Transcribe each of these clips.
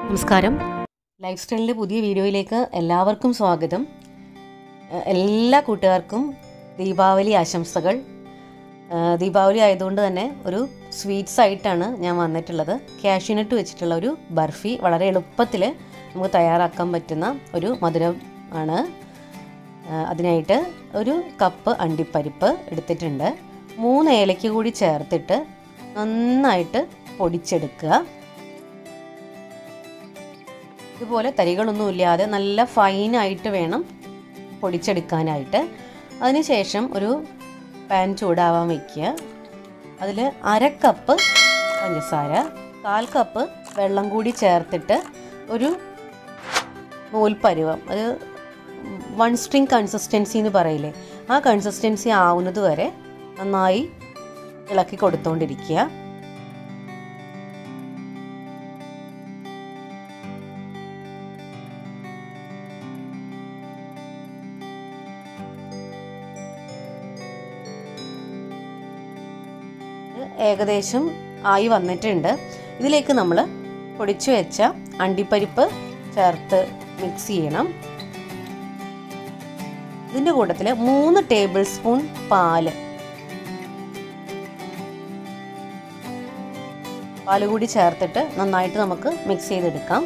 നമസ്കാരം ലൈഫ് സ്റ്റൈലിൻ്റെ പുതിയ വീഡിയോയിലേക്ക് എല്ലാവർക്കും സ്വാഗതം ഏഹ് എല്ലാ കൂട്ടുകാർക്കും ദീപാവലി ആശംസകൾ ഏഹ് ദീപാവലി ആയതുകൊണ്ട് തന്നെ ഒരു സ്വീറ്റ്സ് ആയിട്ടാണ് ഞാൻ വന്നിട്ടുള്ളത് കാഷ്യൂനട്ട് വെച്ചിട്ടുള്ള ഒരു ബർഫി വളരെ എളുപ്പത്തിൽ നമുക്ക് തയ്യാറാക്കാൻ പറ്റുന്ന ഒരു മധുരം ആണ് ഏഹ് അതിനായിട്ട് ഒരു കപ്പ് അണ്ടിപ്പരിപ്പ് എടുത്തിട്ടുണ്ട് മൂന്ന് ഏലയ്ക്ക കൂടി ചേർത്തിട്ട് നന്നായിട്ട് പൊടിച്ചെടുക്കുക ഇതുപോലെ തരികളൊന്നും ഇല്ലാതെ നല്ല ഫൈനായിട്ട് വേണം പൊടിച്ചെടുക്കാനായിട്ട് അതിനുശേഷം ഒരു പാൻ ചൂടാവാൻ വയ്ക്കുക അതിൽ അര കപ്പ് പഞ്ചസാര കാൽ കപ്പ് വെള്ളം കൂടി ചേർത്തിട്ട് ഒരു നൂൽപ്പരുവം അത് വൺ സ്ട്രിങ് കൺസിസ്റ്റൻസി എന്ന് പറയില്ലേ ആ കൺസിസ്റ്റൻസി ആവുന്നത് വരെ നന്നായി ഇളക്കി കൊടുത്തുകൊണ്ടിരിക്കുക ഇത് ഏകദേശം ആയി വന്നിട്ടുണ്ട് ഇതിലേക്ക് നമ്മൾ പൊടിച്ചു വെച്ച അണ്ടിപ്പരിപ്പ് ചേർത്ത് മിക്സ് ചെയ്യണം ഇതിൻ്റെ കൂട്ടത്തിൽ മൂന്ന് ടേബിൾ സ്പൂൺ പാല് പാല് കൂടി ചേർത്തിട്ട് നന്നായിട്ട് നമുക്ക് മിക്സ് ചെയ്തെടുക്കാം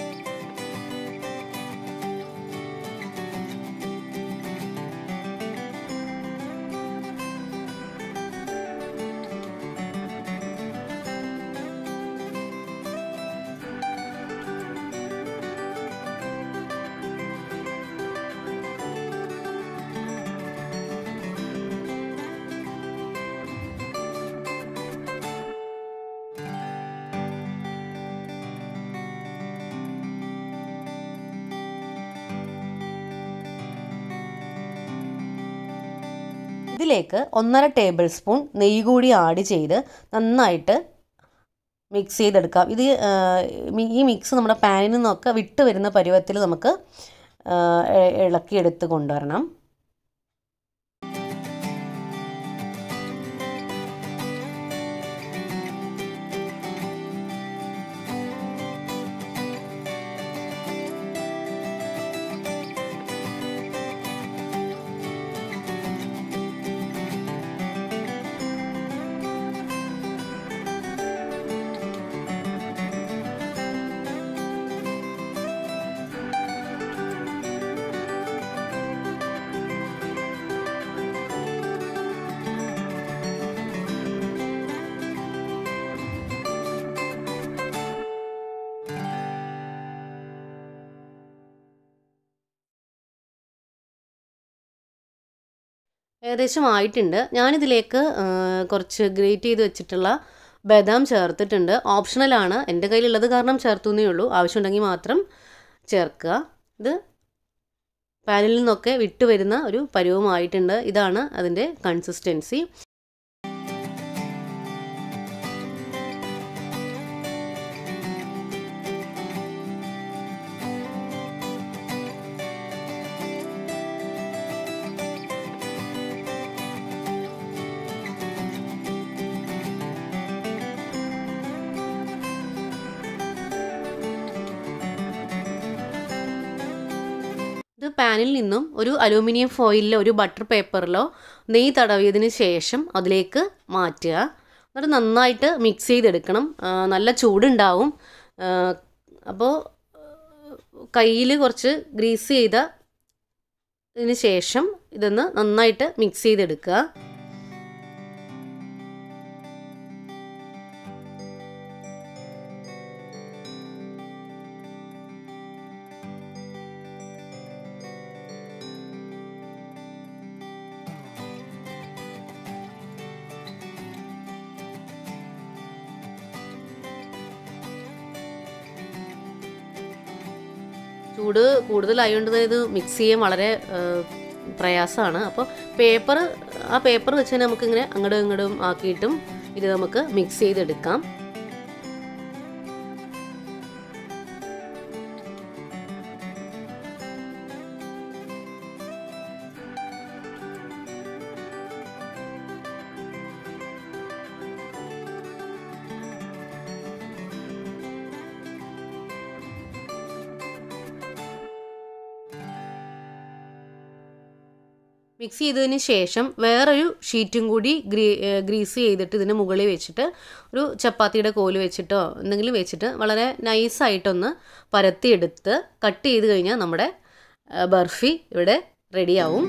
ഇതിലേക്ക് ഒന്നര ടേബിൾ സ്പൂൺ നെയ്യ് കൂടി ആഡ് ചെയ്ത് നന്നായിട്ട് മിക്സ് ചെയ്തെടുക്കാം ഇത് ആ, ഈ മിക്സ് നമ്മുടെ പാനിൽ നിന്നൊക്കെ വിട്ട് വരുന്ന പരുവത്തിൽ നമുക്ക് ആ, ഇ- ഇളക്കിയെടുത്ത് കൊണ്ടുവരണം ഏകദേശം ആയിട്ടുണ്ട് ഞാനിതിലേക്ക് ആ, കുറച്ച് ഗ്രേറ്റ് ചെയ്ത് വെച്ചിട്ടുള്ള ബദാം ചേർത്തിട്ടുണ്ട് ഓപ്ഷണലാണ് എൻ്റെ കയ്യിലുള്ളത് കാരണം ചേർത്തു എന്നേ ഉള്ളൂ ആവശ്യമുണ്ടെങ്കിൽ മാത്രം ചേർക്കുക ഇത് പാനിൽ നിന്നൊക്കെ വിട്ട് വരുന്ന ഒരു പരുവമായിട്ടുണ്ട് ഇതാണ് അതിൻ്റെ കൺസിസ്റ്റൻസി ഇത് പാനിൽ നിന്നും ഒരു അലൂമിനിയം ഫോയിലിലോ ഒരു ബട്ടർ പേപ്പറിലോ നെയ്യ് തടവിയതിന് ശേഷം അതിലേക്ക് മാറ്റുക എന്നിട്ട് നന്നായിട്ട് മിക്സ് ചെയ്തെടുക്കണം ആ, നല്ല ചൂടുണ്ടാവും അപ്പോൾ കയ്യിൽ കുറച്ച് ഗ്രീസ് ചെയ്ത ഇതിന് ശേഷം ഇതൊന്ന് നന്നായിട്ട് മിക്സ് ചെയ്തെടുക്കുക ചൂട് കൂടുതലായതുകൊണ്ട് തന്നെ ഇത് മിക്സ് ചെയ്യാൻ വളരെ പ്രയാസമാണ് അപ്പോൾ പേപ്പർ ആ പേപ്പർ വെച്ച് തന്നെ നമുക്കിങ്ങനെ അങ്ങോട്ടും ഇങ്ങോട്ടും ആക്കിയിട്ടും ഇത് നമുക്ക് മിക്സ് ചെയ്തെടുക്കാം മിക്സ് ചെയ്തതിന് ശേഷം വേറൊരു ഷീറ്റും കൂടി ഗ്രീ ഗ്രീസ് ചെയ്തിട്ട് ഇതിന് മുകളിൽ വെച്ചിട്ട് ഒരു ചപ്പാത്തിയുടെ കോല് വെച്ചിട്ടോ എന്തെങ്കിലും വെച്ചിട്ട് വളരെ നൈസായിട്ടൊന്ന് പരത്തിയെടുത്ത് കട്ട് ചെയ്ത് കഴിഞ്ഞാൽ നമ്മുടെ ആ, ബർഫി ഇവിടെ റെഡിയാവും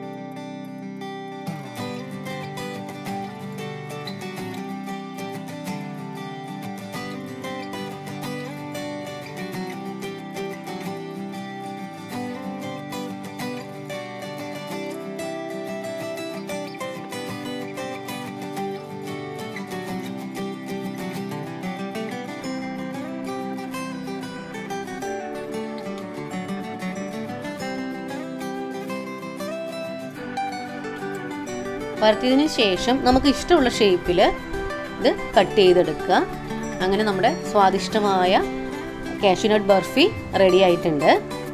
പരത്തിയതിന് ശേഷം നമുക്ക് ഇഷ്ടമുള്ള ഷേപ്പിൽ ഇത് കട്ട് ചെയ്തെടുക്കുക അങ്ങനെ നമ്മുടെ സ്വാദിഷ്ടമായ കാഷ്യൂനട്ട് ബർഫി റെഡി ആയിട്ടുണ്ട്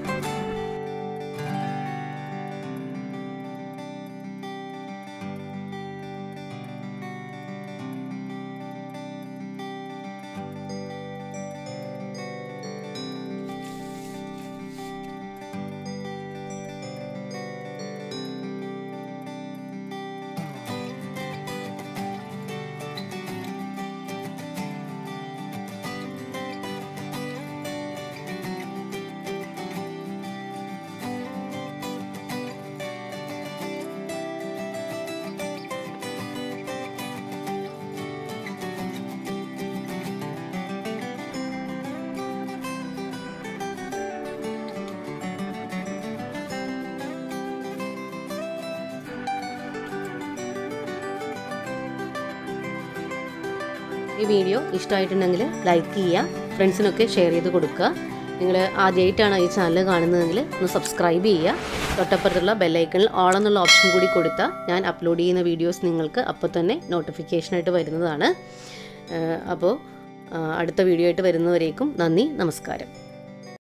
ഈ വീഡിയോ ഇഷ്ടമായിട്ടുണ്ടെങ്കിൽ ലൈക്ക് ചെയ്യുക ഫ്രണ്ട്സിനൊക്കെ ഷെയർ ചെയ്ത് കൊടുക്കുക നിങ്ങൾ ആദ്യമായിട്ടാണ് ഈ ചാനൽ കാണുന്നതെങ്കിൽ ഒന്ന് സബ്സ്ക്രൈബ് ചെയ്യുക തൊട്ടപ്പുറത്തുള്ള ബെല്ലൈക്കണിൽ ഓൾ എന്നുള്ള ഓപ്ഷൻ കൂടി കൊടുത്താൽ ഞാൻ അപ്ലോഡ് ചെയ്യുന്ന വീഡിയോസ് നിങ്ങൾക്ക് അപ്പോൾ തന്നെ നോട്ടിഫിക്കേഷനായിട്ട് വരുന്നതാണ് അപ്പോൾ അടുത്ത വീഡിയോ ആയിട്ട് വരുന്നവരേക്കും നന്ദി നമസ്കാരം